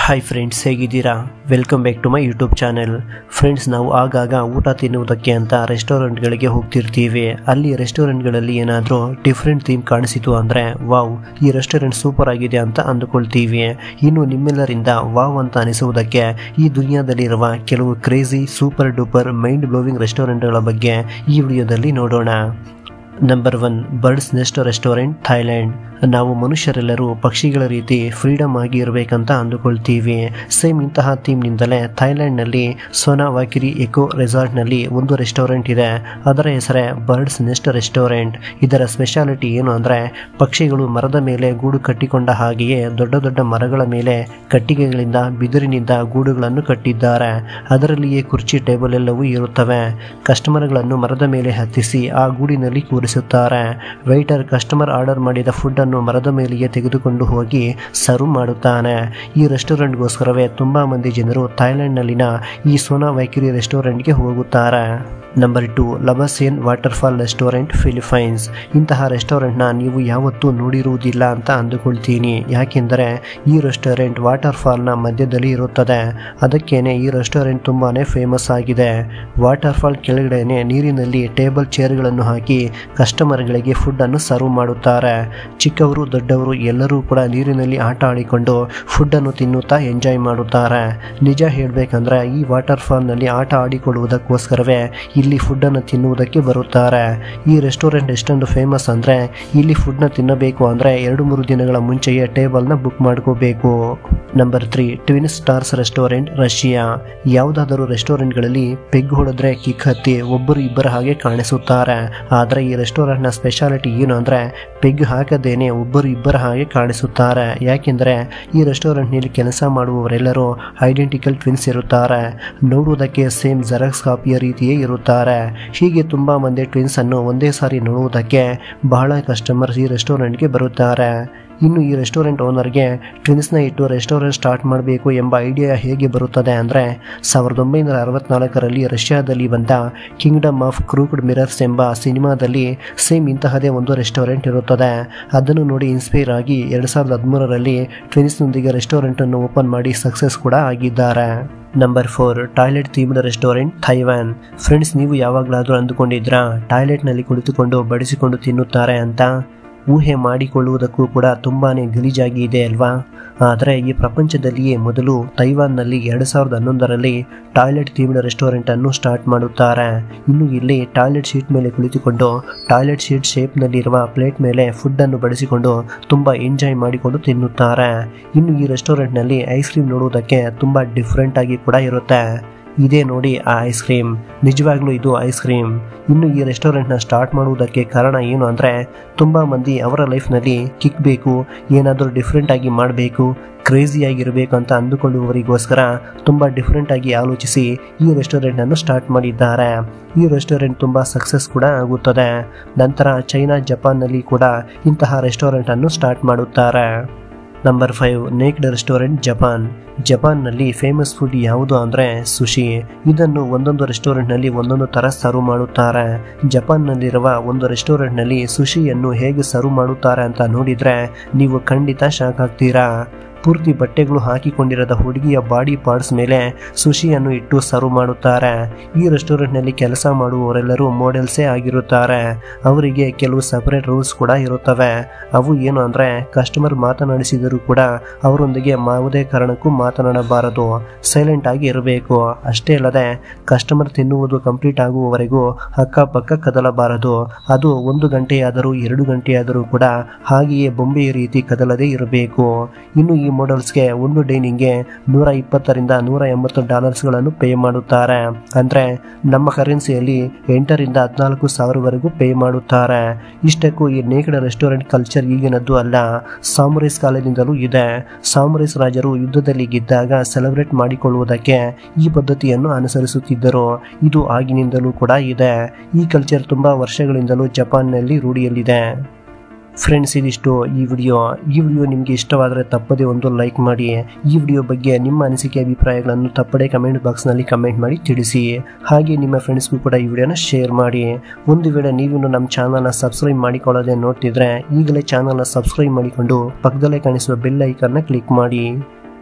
hi friends ಹೇಗಿದ್ದೀರಾ welcome back to my YouTube channel friends ನಾವು ಆಗಾಗ ಊಟ ತಿನ್ನುವುದಕ್ಕೆ ಅಂತ ರೆಸ್ಟೋರೆಂಟ್ಗಳಿಗೆ ಹೋಗ್ತಿರ್ತೀವಿ ಅಲ್ಲಿ ರೆಸ್ಟೋರೆಂಟ್ಗಳಲ್ಲಿ ಏನಾದರೂ ಡಿಫ್ರೆಂಟ್ ಥೀಮ್ ಕಾಣಿಸಿತು ಅಂದರೆ ವಾವ್ ಈ ರೆಸ್ಟೋರೆಂಟ್ ಸೂಪರ್ ಆಗಿದೆ ಅಂತ ಅಂದುಕೊಳ್ತೀವಿ ಇನ್ನು ನಿಮ್ಮೆಲ್ಲರಿಂದ ವಾವ್ ಅಂತ ಅನಿಸುವುದಕ್ಕೆ ಈ ದುನಿಯಾದಲ್ಲಿರುವ ಕೆಲವು crazy super duper mind blowing ರೆಸ್ಟೋರೆಂಟ್ಗಳ ಬಗ್ಗೆ ಈ ವಿಡಿಯೋದಲ್ಲಿ ನೋಡೋಣ number one birds nest restaurant Thailand ನಾವು ಮನುಷ್ಯರೆಲ್ಲರೂ ಪಕ್ಷಿಗಳ ರೀತಿ ಫ್ರೀಡಮ್ ಆಗಿ ಇರಬೇಕಂತ ಅಂದುಕೊಳ್ತೀವಿ ಸೇಮ್ ಇಂತಹ ಥೀಮ್ನಿಂದಲೇ ಥೈಲ್ಯಾಂಡ್ನಲ್ಲಿ ಸೋನಾ ವಾಕಿರಿ ಎಕೋ ರೆಸಾರ್ಟ್ನಲ್ಲಿ ಒಂದು ರೆಸ್ಟೋರೆಂಟ್ ಇದೆ ಅದರ ಹೆಸರೇ ಬರ್ಡ್ಸ್ ನೆಸ್ಟ್ ರೆಸ್ಟೋರೆಂಟ್ ಇದರ ಸ್ಪೆಷಾಲಿಟಿ ಏನು ಅಂದರೆ ಪಕ್ಷಿಗಳು ಮರದ ಮೇಲೆ ಗೂಡು ಕಟ್ಟಿಕೊಂಡ ಹಾಗೆಯೇ ದೊಡ್ಡ ದೊಡ್ಡ ಮರಗಳ ಮೇಲೆ ಕಟ್ಟಿಗೆಗಳಿಂದ ಬಿದಿರಿನಿಂದ ಗೂಡುಗಳನ್ನು ಕಟ್ಟಿದ್ದಾರೆ ಅದರಲ್ಲಿಯೇ ಕುರ್ಚಿ ಟೇಬಲ್ ಎಲ್ಲವೂ ಇರುತ್ತವೆ ಕಸ್ಟಮರ್ಗಳನ್ನು ಮರದ ಮೇಲೆ ಹತ್ತಿಸಿ ಆ ಗೂಡಿನಲ್ಲಿ ಕೂರಿಸುತ್ತಾರೆ ವೈಟರ್ ಕಸ್ಟಮರ್ ಆರ್ಡರ್ ಮಾಡಿದ ಫುಡ್ ಅನ್ನು ಮರದ ಮೇಲೆಯೇ ತೆಗೆದುಕೊಂಡು ಹೋಗಿ ಸರ್ವ್ ಮಾಡುತ್ತಾನೆ ಈ ರೆಸ್ಟೋರೆಂಟ್ಗೋಸ್ಕರವೇ ತುಂಬಾ ಮಂದಿ ಜನರು ಥೈಲ್ಯಾಂಡ್ನಲ್ಲಿನ ಈ ಸೋನಾ ವೈಕಿರಿ ರೆಸ್ಟೋರೆಂಟ್ಗೆ ಹೋಗುತ್ತಾರೆ number two Labassin waterfall restaurant Philippines ಇಂತಹ ರೆಸ್ಟೋರೆಂಟ್ನ ನೀವು ಯಾವತ್ತೂ ನೋಡಿರುವುದಿಲ್ಲ ಅಂತ ಅಂದುಕೊಳ್ತೀನಿ ಯಾಕೆಂದರೆ ಈ ರೆಸ್ಟೋರೆಂಟ್ ವಾಟರ್ಫಾಲ್ನ ಮಧ್ಯದಲ್ಲಿ ಇರುತ್ತದೆ ಅದಕ್ಕೇನೆ ಈ ರೆಸ್ಟೋರೆಂಟ್ ತುಂಬಾ ಫೇಮಸ್ ಆಗಿದೆ ವಾಟರ್ಫಾಲ್ ಕೆಳಗಡೆನೆ ನೀರಿನಲ್ಲಿ ಟೇಬಲ್ ಚೇರ್ಗಳನ್ನು ಹಾಕಿ ಕಸ್ಟಮರ್ಗಳಿಗೆ ಫುಡ್ಡನ್ನು ಸರ್ವ್ ಮಾಡುತ್ತಾರೆ ಚಿಕ್ಕವರು ದೊಡ್ಡವರು ಎಲ್ಲರೂ ಕೂಡ ನೀರಿನಲ್ಲಿ ಆಟ ಆಡಿಕೊಂಡು ಫುಡ್ಡನ್ನು ತಿನ್ನುತ್ತಾ ಎಂಜಾಯ್ ಮಾಡುತ್ತಾರೆ ನಿಜ ಹೇಳಬೇಕಂದ್ರೆ ಈ ವಾಟರ್ಫಾಲ್ನಲ್ಲಿ ಆಟ ಆಡಿಕೊಳ್ಳುವುದಕ್ಕೋಸ್ಕರವೇ ಇಲ್ಲಿ ಫುಡ್ಡನ್ನು ತಿನ್ನುವುದಕ್ಕೆ ಬರುತ್ತಾರೆ ಈ ರೆಸ್ಟೋರೆಂಟ್ ಎಷ್ಟೊಂದು ಫೇಮಸ್ ಅಂದರೆ ಇಲ್ಲಿ ಫುಡ್ನ ತಿನ್ನಬೇಕು ಅಂದರೆ ಎರಡು ಮೂರು ದಿನಗಳ ಮುಂಚೆಯೇ ಟೇಬಲ್ನ ಬುಕ್ ಮಾಡ್ಕೋಬೇಕು number three twin stars restaurant Russia ಯಾವುದಾದರೂ ರೆಸ್ಟೋರೆಂಟ್ಗಳಲ್ಲಿ ಪೆಗ್ ಹೊಡೆದ್ರೆ ಕಿಕ್ ಹತ್ತಿ ಒಬ್ಬರು ಇಬ್ಬರ ಹಾಗೆ ಕಾಣಿಸುತ್ತಾರೆ ಆದರೆ ಈ ರೆಸ್ಟೋರೆಂಟ್ನ ಸ್ಪೆಷಾಲಿಟಿ ಏನು ಅಂದರೆ ಪೆಗ್ ಹಾಕದೇನೆ ಒಬ್ಬರು ಇಬ್ಬರ ಹಾಗೆ ಕಾಣಿಸುತ್ತಾರೆ ಯಾಕೆಂದರೆ ಈ ರೆಸ್ಟೋರೆಂಟ್ನಲ್ಲಿ ಕೆಲಸ ಮಾಡುವವರೆಲ್ಲರೂ ಐಡೆಂಟಿಕಲ್ ಟ್ವಿನ್ಸ್ ಇರುತ್ತಾರೆ ನೋಡುವುದಕ್ಕೆ ಸೇಮ್ ಜೆರಾಕ್ಸ್ ಕಾಪಿಯ ರೀತಿಯೇ ಇರುತ್ತಾರೆ ಹೀಗೆ ತುಂಬ ಮಂದಿ ಟ್ವಿನ್ಸ್ ಅನ್ನು ಒಂದೇ ಸಾರಿ ನೋಡುವುದಕ್ಕೆ ಬಹಳ ಕಸ್ಟಮರ್ಸ್ ಈ ರೆಸ್ಟೋರೆಂಟ್ಗೆ ಬರುತ್ತಾರೆ ಇನ್ನು ಈ ರೆಸ್ಟೋರೆಂಟ್ ಓನರ್ಗೆ ಟ್ವಿನ್ಸ್ನ ಇಟ್ಟು ರೆಸ್ಟೋರೆಂಟ್ ಸ್ಟಾರ್ಟ್ ಮಾಡಬೇಕು ಎಂಬ ಐಡಿಯಾ ಹೇಗೆ ಬರುತ್ತದೆ ಅಂದರೆ ಸಾವಿರದ ಒಂಬೈನೂರ ಅರವತ್ನಾಲ್ಕರಲ್ಲಿ ರಷ್ಯಾದಲ್ಲಿ ಬಂದ ಕಿಂಗ್ಡಮ್ ಆಫ್ ಕ್ರೂಕ್ಡ್ ಮಿರರ್ಸ್ ಎಂಬ ಸಿನಿಮಾದಲ್ಲಿ ಸೇಮ್ ಇಂತಹದೇ ಒಂದು ರೆಸ್ಟೋರೆಂಟ್ ಇರುತ್ತದೆ ಅದನ್ನು ನೋಡಿ ಇನ್ಸ್ಪೈರ್ ಆಗಿ ಎರಡು ಸಾವಿರದ ಹದಿಮೂರರಲ್ಲಿ ಟ್ವಿನ್ಸ್ನೊಂದಿಗೆ ರೆಸ್ಟೋರೆಂಟನ್ನು ಓಪನ್ ಮಾಡಿ ಸಕ್ಸಸ್ ಕೂಡ ಆಗಿದ್ದಾರೆ number four toilet themed restaurant Taiwan friends ನೀವು ಯಾವಾಗಲಾದರೂ ಅಂದುಕೊಂಡಿದ್ರಾ ಟಾಯ್ಲೆಟ್ನಲ್ಲಿ ಕುಳಿತುಕೊಂಡು ಬಡಿಸಿಕೊಂಡು ತಿನ್ನುತ್ತಾರೆ ಅಂತ ಊಹೆ ಮಾಡಿಕೊಳ್ಳುವುದಕ್ಕೂ ಕೂಡ ತುಂಬಾ ಗಲೀಜಾಗಿ ಇದೆ ಅಲ್ವಾ ಆದರೆ ಈ ಪ್ರಪಂಚದಲ್ಲಿಯೇ ಮೊದಲು ತೈವಾನ್ನಲ್ಲಿ ಎರಡು ಸಾವಿರದ ಹನ್ನೊಂದರಲ್ಲಿ ಟಾಯ್ಲೆಟ್ ಥೀಮ್ಡ್ ರೆಸ್ಟೋರೆಂಟನ್ನು ಸ್ಟಾರ್ಟ್ ಮಾಡುತ್ತಾರೆ ಇನ್ನು ಇಲ್ಲಿ ಟಾಯ್ಲೆಟ್ ಶೀಟ್ ಮೇಲೆ ಕುಳಿತುಕೊಂಡು ಟಾಯ್ಲೆಟ್ ಶೀಟ್ ಶೇಪ್ನಲ್ಲಿರುವ ಪ್ಲೇಟ್ ಮೇಲೆ ಫುಡ್ಡನ್ನು ಬಡಿಸಿಕೊಂಡು ತುಂಬ ಎಂಜಾಯ್ ಮಾಡಿಕೊಂಡು ತಿನ್ನುತ್ತಾರೆ ಇನ್ನು ಈ ರೆಸ್ಟೋರೆಂಟ್ನಲ್ಲಿ ಐಸ್ ಕ್ರೀಮ್ ನೋಡುವುದಕ್ಕೆ ತುಂಬ ಡಿಫ್ರೆಂಟ್ ಆಗಿ ಕೂಡ ಇರುತ್ತೆ ಇದೇ ನೋಡಿ ಆ ಐಸ್ ಕ್ರೀಮ್ ನಿಜವಾಗ್ಲೂ ಇದು ಐಸ್ ಕ್ರೀಮ್ ಇನ್ನು ಈ ರೆಸ್ಟೋರೆಂಟ್ನ ಸ್ಟಾರ್ಟ್ ಮಾಡುವುದಕ್ಕೆ ಕಾರಣ ಏನು ಅಂದರೆ ತುಂಬ ಮಂದಿ ಅವರ ಲೈಫ್ನಲ್ಲಿ ಕಿಕ್ ಬೇಕು ಏನಾದರೂ ಡಿಫ್ರೆಂಟ್ ಆಗಿ ಮಾಡಬೇಕು ಕ್ರೇಜಿಯಾಗಿರಬೇಕು ಅಂತ ಅಂದುಕೊಳ್ಳುವವರಿಗೋಸ್ಕರ ತುಂಬ ಡಿಫ್ರೆಂಟ್ ಆಗಿ ಆಲೋಚಿಸಿ ಈ ರೆಸ್ಟೋರೆಂಟನ್ನು ಸ್ಟಾರ್ಟ್ ಮಾಡಿದ್ದಾರೆ ಈ ರೆಸ್ಟೋರೆಂಟ್ ತುಂಬ ಸಕ್ಸಸ್ ಕೂಡ ಆಗುತ್ತದೆ ನಂತರ ಚೈನಾ ಜಪಾನ್ನಲ್ಲಿ ಕೂಡ ಇಂತಹ ರೆಸ್ಟೋರೆಂಟನ್ನು ಸ್ಟಾರ್ಟ್ ಮಾಡುತ್ತಾರೆ number five naked restaurant Japan ಜಪಾನ್ನಲ್ಲಿ ಫೇಮಸ್ ಫುಡ್ ಯಾವುದು ಅಂದರೆ ಸುಶಿ ಇದನ್ನು ಒಂದೊಂದು ರೆಸ್ಟೋರೆಂಟ್ನಲ್ಲಿ ಒಂದೊಂದು ಥರ ಸರ್ವ್ ಮಾಡುತ್ತಾರೆ ಜಪಾನ್ನಲ್ಲಿರುವ ಒಂದು ರೆಸ್ಟೋರೆಂಟ್ನಲ್ಲಿ ಸುಶಿಯನ್ನು ಹೇಗೆ ಸರ್ವ್ ಮಾಡುತ್ತಾರೆ ಅಂತ ನೋಡಿದರೆ ನೀವು ಖಂಡಿತ ಶಾಕ್ ಆಗ್ತೀರಾ ಪೂರ್ತಿ ಬಟ್ಟೆಗಳು ಹಾಕಿಕೊಂಡಿರದ ಹುಡುಗಿಯ ಬಾಡಿ ಪಾರ್ಟ್ಸ್ ಮೇಲೆ ಸುಶಿಯನ್ನು ಇಟ್ಟು ಸರ್ವ್ ಮಾಡುತ್ತಾರೆ ಈ ರೆಸ್ಟೋರೆಂಟ್ನಲ್ಲಿ ಕೆಲಸ ಮಾಡುವವರೆಲ್ಲರೂ ಮಾಡೆಲ್ಸೇ ಆಗಿರುತ್ತಾರೆ ಅವರಿಗೆ ಕೆಲವು ಸಪರೇಟ್ ರೂಲ್ಸ್ ಕೂಡ ಇರುತ್ತವೆ ಅವು ಏನು ಅಂದರೆ ಕಸ್ಟಮರ್ ಮಾತನಾಡಿಸಿದರೂ ಕೂಡ ಅವರೊಂದಿಗೆ ಯಾವುದೇ ಕಾರಣಕ್ಕೂ ಮಾತನಾಡಬಾರದು ಸೈಲೆಂಟ್ ಆಗಿ ಇರಬೇಕು ಅಷ್ಟೇ ಅಲ್ಲದೆ ಕಸ್ಟಮರ್ ತಿನ್ನುವುದು ಕಂಪ್ಲೀಟ್ ಆಗುವವರೆಗೂ ಅಕ್ಕಪಕ್ಕ ಕದಲಬಾರದು ಅದು ಒಂದು ಗಂಟೆಯಾದರೂ ಎರಡು ಗಂಟೆಯಾದರೂ ಕೂಡ ಹಾಗೆಯೇ ಬೊಂಬೆಯ ರೀತಿ ಕದಲದೇ ಇರಬೇಕು ಇನ್ನು ಈ ಮಾಡೆಲ್ಸ್ಗೆ ಒಂದು ಡೈನಿಂಗ್ಗೆ ನೂರ ಇಪ್ಪತ್ತರಿಂದ ನೂರ ಎಂಬತ್ತು ಡಾಲರ್ಸ್ಗಳನ್ನು ಪೇ ಮಾಡುತ್ತಾರೆ ಅಂದರೆ ನಮ್ಮ ಕರೆನ್ಸಿಯಲ್ಲಿ ಎಂಟರಿಂದ ಹದಿನಾಲ್ಕು ಸಾವಿರವರೆಗೂ ಪೇ ಮಾಡುತ್ತಾರೆ ಇಷ್ಟಕ್ಕೂ ಈ ನೇಕಡ ರೆಸ್ಟೋರೆಂಟ್ ಕಲ್ಚರ್ ಈಗಿನದ್ದು ಅಲ್ಲ ಸಾಮುರೈಸ್ ಕಾಲದಿಂದಲೂ ಇದೆ ಸಾಮುರೈಸ್ ರಾಜರು ಯುದ್ಧದಲ್ಲಿ ಗೆದ್ದಾಗ ಸೆಲೆಬ್ರೇಟ್ ಮಾಡಿಕೊಳ್ಳುವುದಕ್ಕೆ ಈ ಪದ್ಧತಿಯನ್ನು ಅನುಸರಿಸುತ್ತಿದ್ದರು ಇದು ಆಗಿನಿಂದಲೂ ಕೂಡ ಇದೆ ಈ ಕಲ್ಚರ್ ತುಂಬ ವರ್ಷಗಳಿಂದಲೂ ಜಪಾನ್ನಲ್ಲಿ ರೂಢಿಯಲ್ಲಿದೆ ಫ್ರೆಂಡ್ಸ್ ಇದಿಷ್ಟು ಈ ವಿಡಿಯೋ ಈ ವಿಡಿಯೋ ನಿಮಗೆ ಇಷ್ಟವಾದರೆ ತಪ್ಪದೇ ಒಂದು ಲೈಕ್ ಮಾಡಿ ಈ ವಿಡಿಯೋ ಬಗ್ಗೆ ನಿಮ್ಮ ಅನಿಸಿಕೆ ಅಭಿಪ್ರಾಯಗಳನ್ನು ತಪ್ಪದೇ ಕಮೆಂಟ್ ಬಾಕ್ಸ್ನಲ್ಲಿ ಕಮೆಂಟ್ ಮಾಡಿ ತಿಳಿಸಿ ಹಾಗೆ ನಿಮ್ಮ ಫ್ರೆಂಡ್ಸ್ಗೂ ಕೂಡ ಈ ವಿಡಿಯೋನ ಶೇರ್ ಮಾಡಿ ಒಂದು ವೇಳೆ ನೀವಿನ್ನು ನಮ್ಮ ಚಾನಲ್ನ ಸಬ್ಸ್ಕ್ರೈಬ್ ಮಾಡಿಕೊಳ್ಳದೆ ನೋಡ್ತಿದ್ರೆ ಈಗಲೇ ಚಾನಲ್ನ ಸಬ್ಸ್ಕ್ರೈಬ್ ಮಾಡಿಕೊಂಡು ಪಕ್ಕದಲ್ಲೇ ಕಾಣಿಸುವ ಬೆಲ್ ಐಕನ್ನ ಕ್ಲಿಕ್ ಮಾಡಿ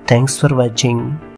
ಥ್ಯಾಂಕ್ಸ್ ಫಾರ್ ವಾಚಿಂಗ್